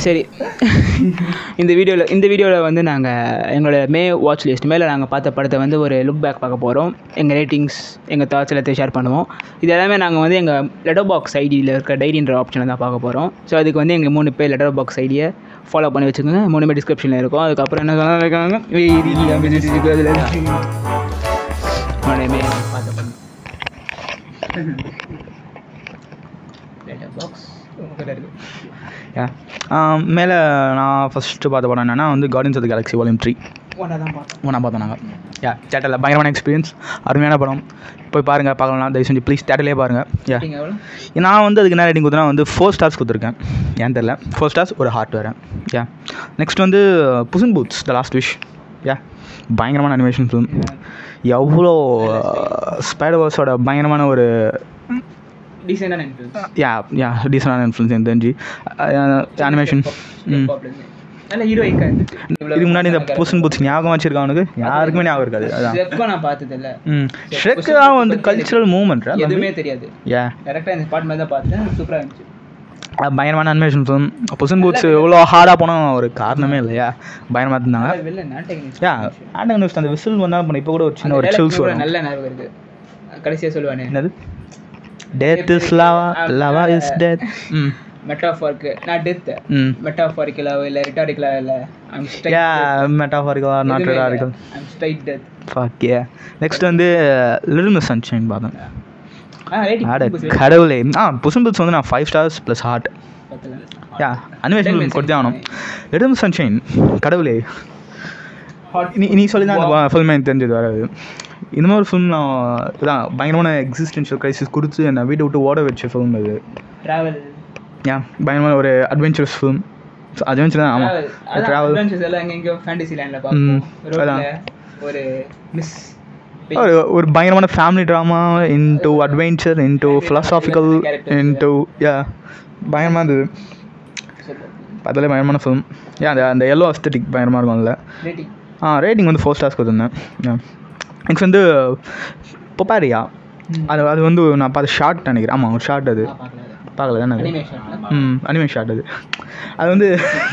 சரி இந்த வீடியோவில் இந்த வீடியோவில் வந்து நாங்கள் எங்களோட மே வாட்ச் லிஸ்ட் மேலே நாங்கள் பார்த்த படத்தை வந்து ஒரு லுக் பேக் பார்க்க போகிறோம் எங்கள் ரேட்டிங்ஸ் எங்கள் தாட்ஸ் எல்லாத்தையும் ஷேர் பண்ணுவோம் இது எல்லாமே நாங்கள் வந்து எங்கள் லெட்டர் பாக்ஸ் ஐடியில் இருக்க டைரின்ற ஆப்ஷனில் தான் பார்க்க போகிறோம் ஸோ அதுக்கு வந்து எங்கள் மூணு பேர் லெட்டர் பாக்ஸ் ஐடியை ஃபாலோ பண்ணி வச்சுக்கோங்க மூணு பேர் டிஸ்கிரிப்ஷனில் இருக்கும் அதுக்கப்புறம் என்ன சொன்னாங்க இருக்காங்க மே பார்த்த படம் லெட்டர் பாக்ஸ் உங்ககிட்ட இருக்குது மேலே நான் ஃபஸ்ட்டு பார்த்த படம் என்னென்னா வந்து Guardians of the Galaxy Volume Three ஒன்றா தான் பார்த்தோம் ஒன்றா பார்த்தோம் நாங்கள் யா தேட்டரில் பயங்கரமான எக்ஸ்பீரியன்ஸ் அருமையான படம் போய் பாருங்கள் பார்க்கலாம் தயவு செஞ்சு ப்ளீஸ் தேட்டர்லேயே பாருங்கள் யா நீங்கள் எவ்வளோ நான் வந்து அதுக்கு என்ன ரேட்டிங் கொடுத்தனா வந்து ஃபோர் ஸ்டார்ஸ் கொடுத்துருக்கேன் ஏன் தெரில ஃபோர் ஸ்டார்ஸ் ஒரு ஹார்ட் வரேன் யா நெக்ஸ்ட் வந்து Puss in Boots the Last Wish yeah பயங்கரமான அனிமேஷன் ஃபிலிம் எவ்வளோ ஸ்பைடர்வர்ஸோட பயங்கரமான ஒரு டீசெண்டான இன்ஃப்ளூயன்ஸ் யா யா டீசனான இன்ஃப்ளூன்ஸ் எனக்கு தெரிஞ்சு அனிமேஷன் ம் நல்ல ஹீரோயிக்கா இருந்துச்சு இதுக்கு முன்னாடி இந்த புசன் பூத்ஸ் ஞாபகம் வச்சிருக்கா அவனுக்கு யாருக்குமே ஞாபகம் இருக்காது அதான் ஸ்டெப்பை நான் பார்த்ததில்ல ம் ஷ்ரெக்கு தான் வந்து கல்ச்சுரல் மூமெண்ட் எதுவுமே தெரியாது யா டேரெக்டாக இந்த ஸ்பாட் மாதிரி தான் பார்த்தேன் சூப்பராக இருந்துச்சு பயங்கரமான அனிமேஷன் ஃபிலிம் புசன் பூத்ஸ் இவ்வளோ ஹார்டாக போனால் ஒரு காரணமே இல்லையா பயங்கரமாக இருந்தாங்க அதான் வெளில நாட்டகனிஸ்ட் யா ஆண்டகன் நியூஸ் அந்த விசில் வந்தால் பண்ண இப்போ கூட ஒரு சின்ன ஒரு சில்ஸ் வரும் நல்ல ஞாபகம் இருக்கு கடைசியாக சொல்லுவானே என்னது death is lava lava is death hmm மெட்டாஃபார்க்கு நான் டெத் ம் மெட்டாஃபாரிக்கலாவோ இல்லை ரிட்டாரிக்கலாவோ இல்லை I'm straight yeah metaphorical or not rhetorical I'm straight death fuck yeah next வந்து லிட்டில் மிஸ் சன்ஷைன் பார்த்தேன் ஆ ஆட ரேட்டிங் கடவுளே ஆ புசன் பூத்ஸ் வந்து நான் ஃபைவ் ஸ்டார்ஸ் ப்ளஸ் ஹார்ட் பத்தல யா அனிமேஷன் ஃபிலிம் கொடுத்தே ஆகணும் லிட்டில் மிஸ் சன்ஷைன் கடவுளே ஹாட் நீ நீ சொல்லி தான் அந்த ஃபில்மே எனக்கு தெரிஞ்சது வராது இந்த மாதிரி ஒரு ஃபிலிம் நான் இதான் பயங்கரமான எக்ஸிஸ்டென்ஷியல் கிரைசிஸ் கொடுத்து என்னை வீட்டை விட்டு ஓட வச்ச ஃபிலிம் இது ட்ராவல் ஏன் பயங்கரமான ஒரு அட்வென்ச்சரஸ் ஃபிலிம் அட்வென்ச்சர் தான் ஆமாம் ட்ராவல் அட்வென்ச்சர்ஸ் எல்லாம் எங்கெங்கயோ ஃபேண்டசி லேண்ட்ல ம், பார்ப்போம் அதான். ரோட்ல ஒரு மிஸ் ஒரு ஒரு பயங்கரமான family drama into adventure into philosophical into yeah பயங்கரமாக இருந்தது அதில் பயங்கரமான ஃபிலிம் ஏன் அந்த அந்த எல்லோ அஸ்தட்டிக் பயங்கரமாக இருக்கும் அதில் ரேட்டிங் ஆ ரேட்டிங் வந்து ஃபோர் ஸ்டார்ஸ் கொடுத்துருந்தேன் நெக்ஸ்ட் வந்து பொப்பாரியா அது அது வந்து நான் பார்த்த ஷார்ட் நினைக்கிறேன் ஆமாம் ஒரு ஷார்ட் அது பார்க்கல பார்க்கல தானே அது அனிமேஷன்ல ம் அனிமே ஷார்ட் அது அது வந்து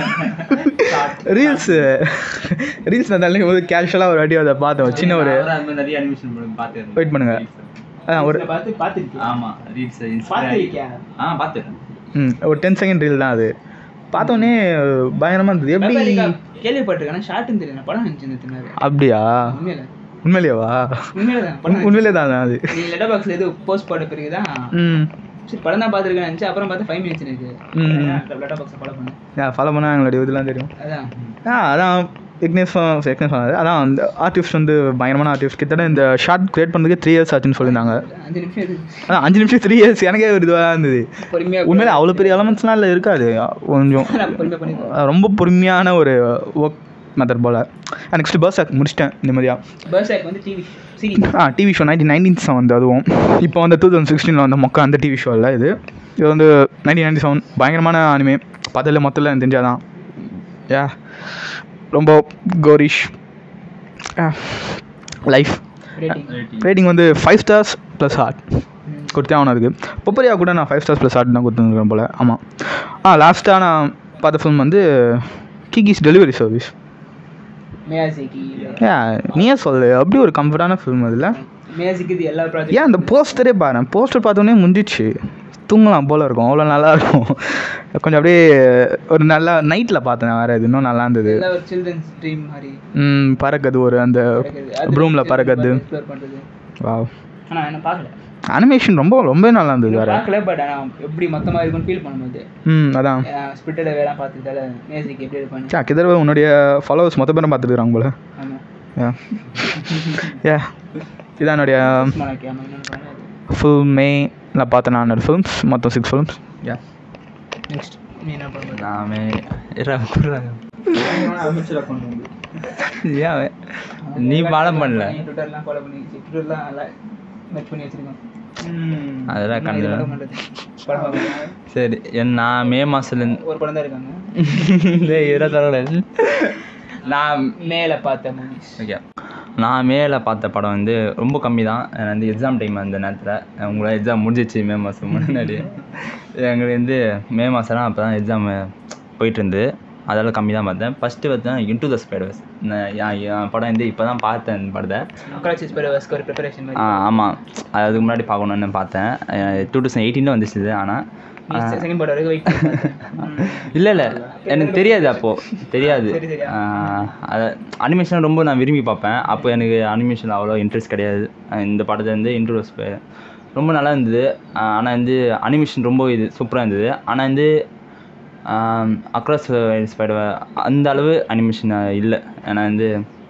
ரீல்ஸு ரீல்ஸ் நான் தள்ளும் போது கேஷுவலாக ஒரு வாட்டி அதை பார்த்தேன் ஒரு சின்ன ஒரு அந்த மாதிரி நிறைய அனிமேஷன் படம் பார்த்து வெயிட் பண்ணுங்க அதான் ஒரு பார்த்து பார்த்துருக்கேன் ஆமா ரீல்ஸ் பார்த்துருக்கியா ஆ பார்த்துட்டேன் ம் ஒரு டென் செகண்ட் ரீல் தான் அது பார்த்தோன்னே பயங்கரமாக இருந்தது எப்படி கேள்விப்பட்டிருக்கேன் ஆனால் ஷார்ட்னு தெரியல படம் நினச்சிருந்தேன் அப்படியா உண்மையில உண்மையிலேவா உண்மையில தான் உண்- படம் உண்மையிலே தான் அது நீ லெட்டர் பாக்ஸில் எது போஸ்ட் போட்ட பிறகு தான் ம் சரி படம் தான் பார்த்துருக்கேன் நினச்சி அப்புறம் பார்த்து ஃபைவ் மினிட்ஸ் இருக்கு ம். லெட்டர் பாக்ஸை ஃபாலோ பண்ணேன் யா ஃபாலோ பண்ணால் எங்களுடைய இதெல்லாம் தெரியும் அதான் ஆ அதான் விக்னேஷ் விக்னேஷ் சொன்னாரு அதான் அந்த ஆர்டிஸ்ட் வந்து பயங்கரமான ஆர்டிஸ்ட் கிட்டத்தட்ட இந்த ஷார்ட் கிரியேட் பண்ணுறதுக்கு த்ரீ இயர்ஸ் ஆச்சுன்னு சொல்லியிருந்தாங்க அஞ்சு நிமிஷம் இது அதான் அஞ்சு நிமிஷம் த்ரீ இயர்ஸ் எனக்கே ஒரு இதுவாக இருந்தது பொறுமையாக உண்மையிலே அவ்வளோ பெரிய எலமெண்ட்ஸ்லாம் இல்லை இருக்காது கொஞ்சம் பொறுமையாக பண்ணிடுவோம் அஹ் ரொம்ப பொறுமையான ஒரு ஒர்க் மெத்தட் போல் நெக்ஸ்ட் பஸ் முடிச்சிட்டேன் நிம்மதியாக பர்சாக் வந்து டிவி சீரிஸ் ஆ TV show nineteen nineteen seven வந்து அதுவும் இப்போ வந்து டூ தௌசண்ட் சிக்ஸ்டீனில் வந்த மொக்க அந்த டிவி ஷோ இல்லை இது இது வந்து நைன்டீன் நைன்டி செவன் பயங்கரமான அனிமே பார்த்ததில் மொத்தத்தில் எனக்கு தெரிஞ்சாதான் யா ரொம்ப கோரிஷ் லைஃப் ரேட்டிங் ரேட்டிங் வந்து ஃபைவ் ஸ்டார்ஸ் ப்ளஸ் ஹார்ட் கொடுத்தே ஆகணும் அதுக்கு பொப்பரியா கூட நான் ஃபைவ் ஸ்டார்ஸ் ப்ளஸ் ஹார்ட் தான் கொடுத்துருக்கேன் போல் ஆமாம் ஆ லாஸ்ட்டாக நான் பார்த்த ஃபிலிம் வந்து கிகிஸ் டெலிவரி சர்வீஸ் மியாசிக்கு ஏ நீயே சொல்லு அப்படி ஒரு கம்ஃபர்டான ஃபிலிம் அதில் மியாசிக்கு இது எல்லா ப்ராஜெக்ட் ஏன் அந்த போஸ்டரே பாரு போஸ்டர் பார்த்தோன்னே முடிஞ்சிச்சு தூங்கலாம் போல் இருக்கும் அவ்வளோ நல்லா இருக்கும் கொஞ்சம் அப்படியே ஒரு நல்லா நைட்டில் பார்த்தேன் வேறு இது இன்னும் நல்லா இருந்தது எல்லா ஒரு சில்ட்ரன்ஸ் ட்ரீம் மாதிரி ம், பறக்குது ஒரு அந்த ரூமில் பறக்குது எக்ஸ்ப்ளோர் பண்ணுறது வா ஆனால் என்ன பார்க்கல அனிமேஷன் ரொம்ப ரொம்ப நல்லா இருந்தது வேறு பார்க்கல பட் ஆனால் எப்படி மொத்தமாக இருக்கும்னு ஃபீல் பண்ணும்போது ம் அதான் ஸ்பிட்டட வேலை பார்த்துட்டால மியாசிக் எப்படி இருப்பாங்க சா கிதர்வ உன்னுடைய ஃபாலோவர்ஸ் மொத்த பேரும் பார்த்துட்டு இருக்காங்க போல ஆமாம் யா யா இதான் என்னுடைய மனக்கு ஆமாம் இன்னொன்று பண்ணாது ஃபுல் மே நான் பார்த்தேன் நான் ஃபிலிம்ஸ் மொத்தம் சிக்ஸ் ஃபிலிம்ஸ் யா நெக்ஸ்ட் நீ என்ன பண்ணுறது நாமே இரா குடுறாங்க அமைச்சராக கொண்டு வந்து ஏன் நீ பாடம் பண்ணல ட்விட்டர்லாம் ஃபாலோ பண்ணி ட்விட்டர்லாம் நல்லா மெச் பண்ணி வச்சிருக்கோம் அதெல்லாம் நான் இது கண்டு படம் பண்றது. படம் பார்க்கறேன். சரி என் நான் மே மாதத்துலேருந்து ஒரு படம் தான் இருக்காங்க இருபத்தாறு நான் மேலே பார்த்த மூவிஸ் ஓகே நான் மேலே பார்த்த படம் வந்து ரொம்ப கம்மி தான் எனக்கு வந்து எக்ஸாம் டைம் அந்த நேரத்தில் உங்களோட எக்ஸாம் முடிஞ்சிச்சு மே மாதம் முன்னாடி எங்களுக்கு வந்து மே மாதம்லாம் அப்போ தான் எக்ஸாமு போயிட்டு இருந்து அதெல்லாம் கம்மி தான் பார்த்தேன் ஃபஸ்ட்டு பார்த்தேன் இன்டு த ஸ்பைடர்ஸ் என் படம் வந்து இப்போ தான் பார்த்தேன் இந்த படத்தை அக்ராசிஸ் பரவஸ்க்கு ஒரு ப்ரிப்பரேஷன் ஆ ஆமாம் அது அதுக்கு முன்னாடி பார்க்கணுன்னு பார்த்தேன் டூ தௌசண்ட் எயிட்டீனில் வந்துச்சு இது ஆனால் செகண்ட் படம் வரைக்கும் வெயிட் இல்லை இல்லை எனக்கு தெரியாது அப்போது தெரியாது சரி, சரி. ஆஹ் அது அனிமேஷன் ரொம்ப நான் விரும்பி பார்ப்பேன் அப்போ எனக்கு அனிமேஷன் அவ்வளோ இன்ட்ரெஸ்ட் கிடையாது ஆஹ் இந்த படத்தை வந்து இன்ட்ரோஸ் ரொம்ப நல்லா இருந்தது ஆனால் வந்து அனிமேஷன் ரொம்ப இது சூப்பராக இருந்தது ஆனால் வந்து அக்ராஸ் ஸ்பைடர் அந்த அளவு அனிமேஷன் இல்லை ஏன்னா வந்து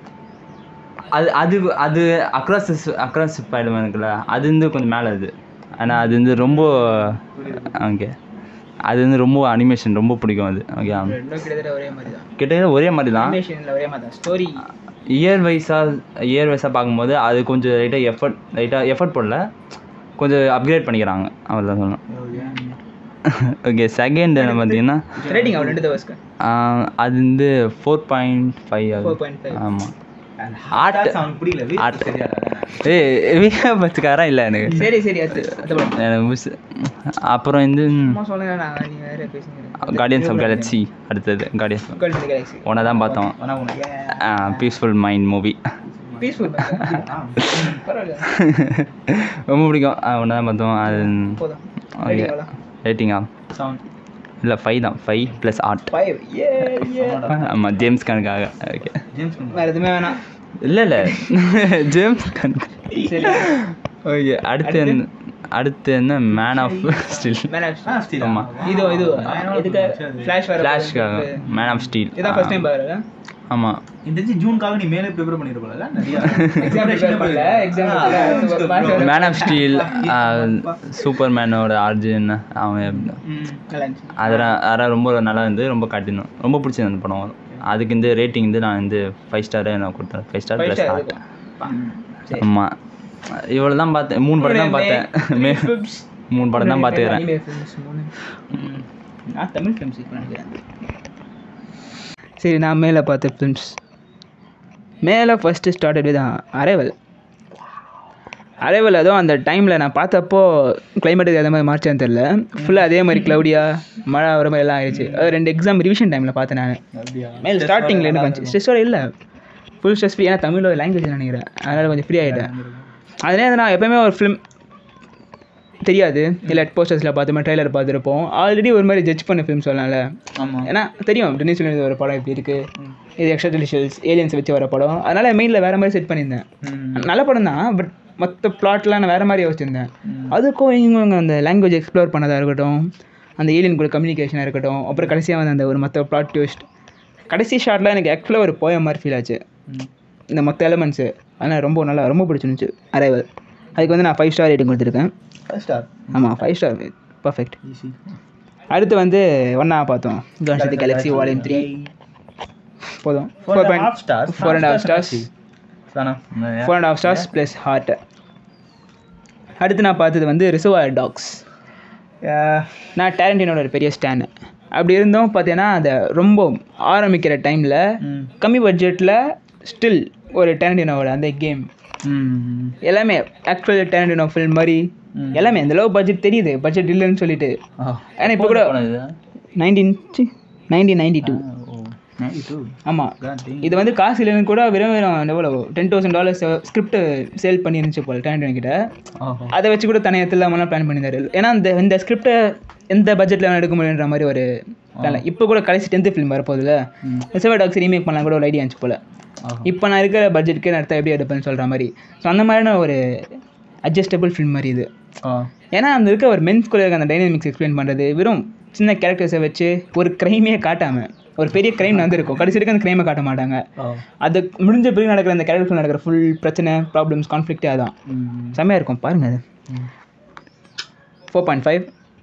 அது அது அது அக்ராஸ் அக்ராஸ் ஸ்பைடர் இருக்குல்ல அது வந்து கொஞ்சம் மேலே அது ஆனால் அது வந்து ரொம்ப ஓகே அது வந்து ரொம்ப அனிமேஷன் ரொம்ப பிடிக்கும் அது ஓகே ரெண்டும் கிட்டத்தட்ட ஒரே மாதிரி தான் கிட்டத்தட்ட ஒரே மாதிரி தான் அனிமேஷனில் ஒரே மாதிரி தான் ஸ்டோரி இயர் வைஸாக இயர் வைஸாக பார்க்கும்போது அது கொஞ்சம் லைட்டாக எஃபர்ட் லைட்டாக எஃபர்ட் போடல கொஞ்சம் அப்கிரேட் பண்ணிக்கிறாங்க அவ்வளோதான் சொல்லணும் ஓகே செகண்ட் என்ன பார்த்தீங்கன்னா ரேட்டிங் அவ்வளோ ரெண்டு தவஸ்க்கு ஆஹ் அது வந்து four point five four point five ஆமாம் ஆர்ட் அவனுக்கு பிடிக்கல ஆர்ட் ஏய் விகாபத்துக்காரன் இல்லை எனக்கு சரி சரி அது அது படம் எனக்கு மிஸ் அப்புறம் வந்து சும்மா சொல்லுங்க நான் நீ வேற பேசுங்க கார்டியன்ஸ் ஆஃப் கேலக்ஸி அடுத்தது கார்டியன்ஸ் கேர்ள்ஸ் இந்த கேலக்ஸி ஒன்றை தான் பார்த்தோம் பீஸ்ஃபுல் மைண்ட் மூவி பீஸ்ஃபுல் பரவாயில்ல ரொம்ப பிடிக்கும் ஒன்று தான் பார்த்தோம் அது போதும் ஓகே Rating எவ்வளோ? ரேட்டிங்கா இல்லை ஃபைவ் தான் ஃபைவ் ப்ளஸ் ஆர்ட் ஃபைவ் ஏ ஏ ஆமாம் ஜேம்ஸ் கணக்காக ஓகே வேற எதுவுமே வேணாம் இல்லை இல்லை ஜேம்ஸ் கணக்கு சரி ஓகே அடுத்து என்ன அடுத்து என்ன Man of Still Man of Steel ஆமாம் இது இது இதுக்கு ஃப்ளாஷ் வர ஃப்ளாஷ்காக மேன் ஆஃப் ஸ்டீல் இதான் ஃபர்ஸ்ட் டைம் பாக்குறேன் ஆமாம் இந்த ஜூனுக்காக நீ மேலே ப்ரிப்பேர் பண்ணிருப்பல நிறைய எக்ஸாம் ப்ரிப்பேர் பண்ணல exam Man of Steel super மேனோட ஆர்ஜின் அவன் நல்லா இருந்துச்சு அதெல்லாம் அதெல்லாம் ரொம்ப நல்லா இருந்து ரொம்ப காட்டினோம் ரொம்ப பிடிச்சது அந்த படம் அதுக்கு இந்த ரேட்டிங் வந்து நான் வந்து ஃபைவ் ஸ்டாரே நான் கொடுத்தேன் five star five plus star art சரி ஆமாம் இவ்வளோ தான் பார்த்தேன் மூணு படம் தான் பார்த்தேன் மே மூணு படம் தான் பார்த்துக்கிறேன் Anime films மூணு. நான் தமிழ் ஃபிலிம்ஸ் இப்போ நினைக்கிறேன் சரி நான் மேலே பார்த்த ஃபிலிம்ஸ் மேலே ஃபஸ்ட்டு ஸ்டார்டட் தான் அரைவல் அரைவல் அதுவும் அந்த டைமில் நான் பார்த்தப்போ கிளைமேட் அதே மாதிரி மார்ச்சான்னு தெரில ஃபுல்லாக அதே மாதிரி க்ளவுடியாக மழை வர மாதிரி எல்லாம் ஆயிடுச்சு அது ரெண்டு எக்ஸாம் ரிவிஷன் டைமில் பார்த்தேன் நான் மேலே ஸ்டார்டிங்கில் எனக்கு கொஞ்சம் ஸ்ட்ரெஸ்ஸோட இல்லை ஃபுல் ஸ்ட்ரெஸ் ஃப்ரீ ஏன்னா தமிழோட லாங்குவேஜ் நினைக்கிறேன் அதனால் கொஞ்சம் ஃப்ரீ ஆகிட்டேன் அதே நான் எப்போயுமே ஒரு ஃபிலிம் தெரியாது இல்லை போஸ்டர்ஸில் பார்த்துமே ட்ரைலர் பார்த்துருப்போம் ஆல்ரெடி ஒரு மாதிரி ஜட்ஜ் பண்ண ஃபிலிம் சொல்லலாம்ல ஆமாம் ஏன்னா தெரியும் டென்னிஸ் வில்லியம்ஸ் ஒரு படம் இப்படி இருக்குது இது எக்ஸ்ட்ரா டெலிஷியல்ஸ் ஏலியன்ஸ் வச்சு வர படம் அதனால் மெயினில் வேறு மாதிரி செட் பண்ணியிருந்தேன் நல்ல படம் தான் பட் மற்ற பிளாட்லாம் நான் வேறு மாதிரி யோசிச்சிருந்தேன் அதுக்கும் இவங்க அந்த லாங்குவேஜ் எக்ஸ்ப்ளோர் பண்ணதாக இருக்கட்டும் அந்த ஏலியன் கூட கம்யூனிகேஷனாக இருக்கட்டும் அப்புறம் கடைசியாக வந்து அந்த ஒரு மற்ற பிளாட் ட்விஸ்ட் கடைசி ஷார்ட்டில் எனக்கு ஆக்சுவலாக ஒரு போய மாதிரி ஃபீல் ஆச்சு இந்த மற்ற எலமெண்ட்ஸு அதனால் ரொம்ப நல்லா ரொம்ப பிடிச்சிருந்துச்சு அரைவல் அதுக்கு வந்து நான் ஃபைவ் ஸ்டார் ரேட்டிங் கொடுத்துருக்கேன் ஸ்டார் ஆமாம் ஃபைவ் ஸ்டார் பர்ஃபெக்ட் ஈஸி அடுத்து வந்து ஒன்றா பார்த்தோம் கான்ஸ் தி கேலக்ஸி வால்யூம் த்ரீ போதும் four point stars four and half stars four and half stars plus heart அடுத்து நான் பார்த்தது வந்து ரிசர்வாயர் டாக்ஸ் நான் டேலண்டினோட ஒரு பெரிய ஸ்டாண்டு அப்படி இருந்தும் பார்த்தீங்கன்னா அந்த ரொம்ப ஆரம்பிக்கிற டைமில் கம்மி பட்ஜெட்டில் ஸ்டில் ஒரு டேலண்டினோட அந்த கேம் எல்லாமே ஆக்சுவல் டேலண்டினோ ஃபில்ம் மாதிரி எல்லாமே அந்த லோ பட்ஜெட் தெரியுது பட்ஜெட் இல்லைன்னு சொல்லிட்டு ஏன்னா இப்போ கூட நைன்டீன் நைன்டீன் நைன்டி டூ ஆமாம் இது வந்து காசு இல்லைன்னு கூட வெறும் வெறும் எவ்வளோ ten thousand dollars script sale பண்ணிருந்துச்சு போல் டேலண்டினோ கிட்ட அதை வச்சு கூட தனியாக இல்லாமலாம் பிளான் பண்ணியிருந்தாரு ஏன்னா இந்த இந்த ஸ்கிரிப்டை எந்த பட்ஜெட்டில் எடுக்க முடியுன்ற மாதிரி ஒரு plan. இப்போ கூட கடைசி டென்த்து ஃபிலிம் வரப்போகுதுல ரிசர்வ் டாக்ஸ் ரீமேக் பண்ணலாம் கூட ஒரு ஐடியா இருந்துச்சு போல் இப்போ நான் இருக்கிற பட்ஜெட்டுக்கு நான் அடுத்த எப்படி எடுப்பேன்னு சொல்கிற மாதிரி ஸோ அந்த மாதிரியான ஒரு அட்ஜஸ்டபிள் ஃபிலிம் மாதிரி இது ஏன்னா அந்த இருக்க ஒரு மென்ஸ்குள்ளே இருக்க அந்த டைனமிக்ஸ் எக்ஸ்பிளைன் பண்ணுறது வெறும் சின்ன கேரக்டர்ஸை வச்சு ஒரு க்ரைமே காட்டாமல் ஒரு பெரிய க்ரைம் நடந்திருக்கும் கடைசி வரைக்கும் அந்த க்ரைமை காட்ட மாட்டாங்க அது முடிஞ்ச பிறகு நடக்கிற அந்த கேரக்டர் நடக்கிற ஃபுல் பிரச்சனை ப்ராப்ளம்ஸ் கான்ஃப்ளிக்டே அதான் செம்மையாக இருக்கும் பாருங்கள் அது ஃபோர் பாயிண்ட் ஃபைவ்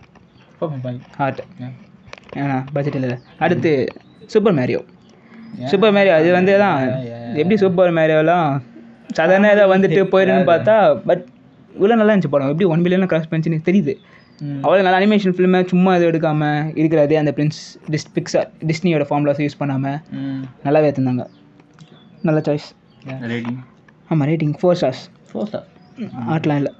ஹார்ட் ஏன்னா பட்ஜெட் இல்லை அடுத்து சூப்பர் மேரியோ சூப்பர் மேரியோ அது வந்து தான் எப்படி சூப்பர் மேரியோலாம் சாதாரண ஏதாவது வந்துட்டு போயிடுன்னு பார்த்தா பட் இவ்வளோ நல்லா இருந்துச்சு படம் எப்படி ஒன் பில்லியன் கிராஸ் பண்ணிச்சுன்னு தெரியுது அவ்வளோ நல்ல அனிமேஷன் ஃபிலிமை சும்மா இது எடுக்காமல் இருக்கிறதே அந்த பிரின்ஸ் டிஸ் பிக்ஸார் டிஸ்னியோட ஃபார்ம்லாஸ் யூஸ் பண்ணாமல் நல்லாவே எடுத்திருந்தாங்க நல்ல சாய்ஸ் ரேட்டிங் ஆமாம் rating four stars four star ஆட்லாம் இல்லை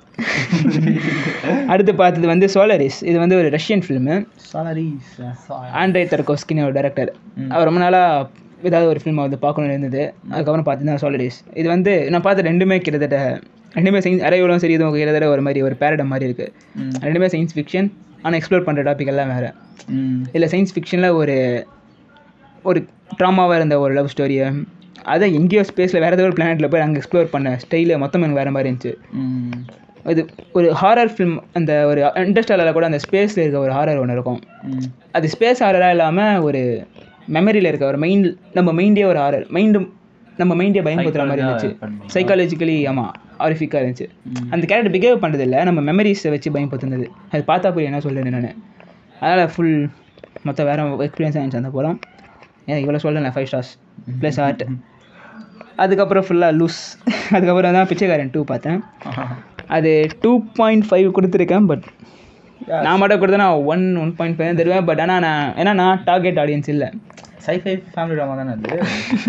அடுத்து பார்த்தது வந்து சோலரிஸ் இது வந்து ஒரு ரஷ்யன் ஃபிலிமு சாலரிஸ் ஆண்ட்ரே தர்கோஸ்கின்னு ஒரு டேரக்டர் அவர் ரொம்ப நாளாக ஏதாவது ஒரு ஃபிலிம் வந்து பார்க்கணும்னு இருந்தது அதுக்கப்புறம் பார்த்தீங்கன்னா சோலரிஸ் இது வந்து நான் பார்த்த ரெண்டுமே கிட்டத்தட்ட ரெண்டுமே சயின்ஸ் அரைவலும் சரி இதுவும் கிட்டத்தட்ட ஒரு மாதிரி ஒரு பேரடம் மாதிரி இருக்குது ரெண்டுமே சயின்ஸ் ஃபிக்ஷன் ஆனால் எக்ஸ்ப்ளோர் பண்ணுற டாபிக் எல்லாம் வேறு இல்லை சயின்ஸ் ஃபிக்ஷனில் ஒரு ஒரு ட்ராமாவாக இருந்த ஒரு லவ் ஸ்டோரியை அதை எங்கேயோ ஸ்பேஸில் வேறு ஏதோ ஒரு பிளானெட்டில் போய் அங்கே எக்ஸ்ப்ளோர் பண்ண ஸ்டைலு மொத்தம் எனக்கு வேறு மாதிரி இருந்துச்சு இது ஒரு ஹாரர் ஃபிலிம் அந்த ஒரு இன்ட்ரெஸ்டாலில் கூட அந்த ஸ்பேஸில் இருக்க ஒரு ஹாரர் ஒன்று இருக்கும் அது ஸ்பேஸ் ஹாரராக இல்லாமல் ஒரு மெமரியில் இருக்க ஒரு மைண்ட் நம்ம மைண்டே ஒரு ஹாரர் மைண்டும் நம்ம மைண்டே பயன்படுத்துகிற மாதிரி இருந்துச்சு சைக்காலஜிக்கலி ஆமாம் ஆரிஃபிக்காக இருந்துச்சு அந்த கேரக்டர் பிஹேவ் பண்ணுறதில்ல நம்ம மெமரிஸை வச்சு பயன்படுத்துனது அது பார்த்தா புரியும் என்ன சொல்கிறேன் நான் அதனால் ஃபுல் மொத்த வேறு எக்ஸ்பீரியன்ஸ் ஆயிடுச்சு அந்த படம் ஏன் இவ்வளோ சொல்லலை ஃபைவ் ஸ்டார்ஸ் ப்ளஸ் ஆர்ட் அதுக்கப்புறம் ஃபுல்லாக லூஸ் அதுக்கப்புறம் தான் பிச்சைக்காரன் டூ பார்த்தேன் அது டூ பாயிண்ட் ஃபைவ் கொடுத்துருக்கேன் பட் நான் மட்டும் கொடுத்தேன்னா ஒன் ஒன் பாயிண்ட் ஃபைவ் தருவேன் பட் ஆனால் நான் ஏன்னா நான் டார்கெட் ஆடியன்ஸ் இல்லை சைஃபை ஃபேமிலி ட்ராமா தானே அது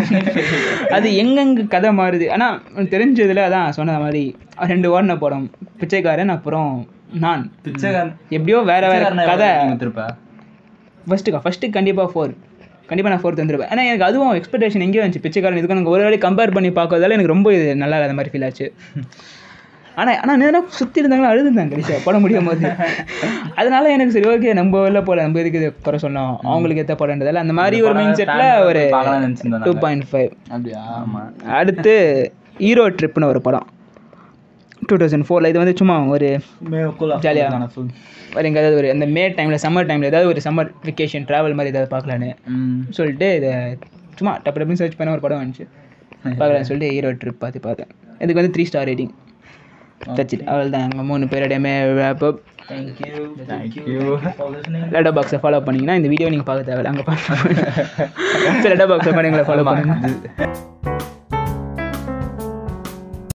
அது எங்கெங்க கதை மாறுது ஆனால் எனக்கு தெரிஞ்சதில் அதான் சொன்ன மாதிரி ரெண்டு ஓடின படம் பிச்சைக்காரன் அப்புறம் நான் பிச்சைக்காரன் எப்படியோ வேற வேற கதை திருப்ப ஃபஸ்ட்டுக்கா ஃபஸ்ட்டு கண்டிப்பாக ஃபோர் கண்டிப்பாக நான் ஃபோர்த் வந்துருப்பேன் ஆனால் எனக்கு அதுவும் எக்ஸ்பெக்டேஷன் எங்கேயோ இருந்துச்சு பிச்சைக்காரன் இதுக்கு எனக்கு ஒரு வேளை கம்பேர் பண்ணி பார்க்கறதால எனக்கு ரொம்ப இது நல்லா இல்லாத மாதிரி ஃபீல் ஆச்சு ஆனால் ஆனால் நேரம் சுற்றி இருந்தாங்களோ அழுதுருந்தாங்க கடைசியாக படம் முடியும் போது அதனால எனக்கு சரி ஓகே நம்ம வெளில போல நம்ம இதுக்கு இது குறை சொன்னோம் அவங்களுக்கு எத்த படம்ன்றதால அந்த மாதிரி ஒரு மைண்ட் செட்டில் ஒரு பார்க்கலாம்னு நினைச்சிருந்தோம் டூ பாயிண்ட் ஃபைவ் அப்படியா ஆமாம் அடுத்து ஹீரோ ட்ரிப்னு ஒரு படம் டூ தௌசண்ட் ஃபோரில் இது வந்து சும்மா ஒரு ஜாலியா. ஃபுல் ஒரு எங்கேயாவது ஒரு அந்த மே டைமில் சம்மர் டைமில் ஏதாவது ஒரு சம்மர் வெக்கேஷன் ட்ராவல் மாதிரி ஏதாவது பார்க்கலான்னு சொல்லிட்டு இதை சும்மா டப்பு டப்புன்னு சர்ச் பண்ண ஒரு படம் வந்துச்சு பார்க்கலான்னு சொல்லிட்டு ஹீரோ ட்ரிப் பார்த்து பார்த்தேன் இதுக்கு வந்து த்ரீ ஸ்டார் ரேட்டிங் தச்சில் அவள் தான் எங்கள் மூணு பேரோடையுமே இப்போ தேங்க்யூ தேங்க்யூ லெட்டர் பாக்ஸை ஃபாலோ பண்ணிங்கன்னா இந்த வீடியோ நீங்கள் பார்க்க தேவை அங்கே பார்த்து லெட்டர் பாக்ஸை பண்ணி எங்களை ஃபாலோ பண்ணுங்க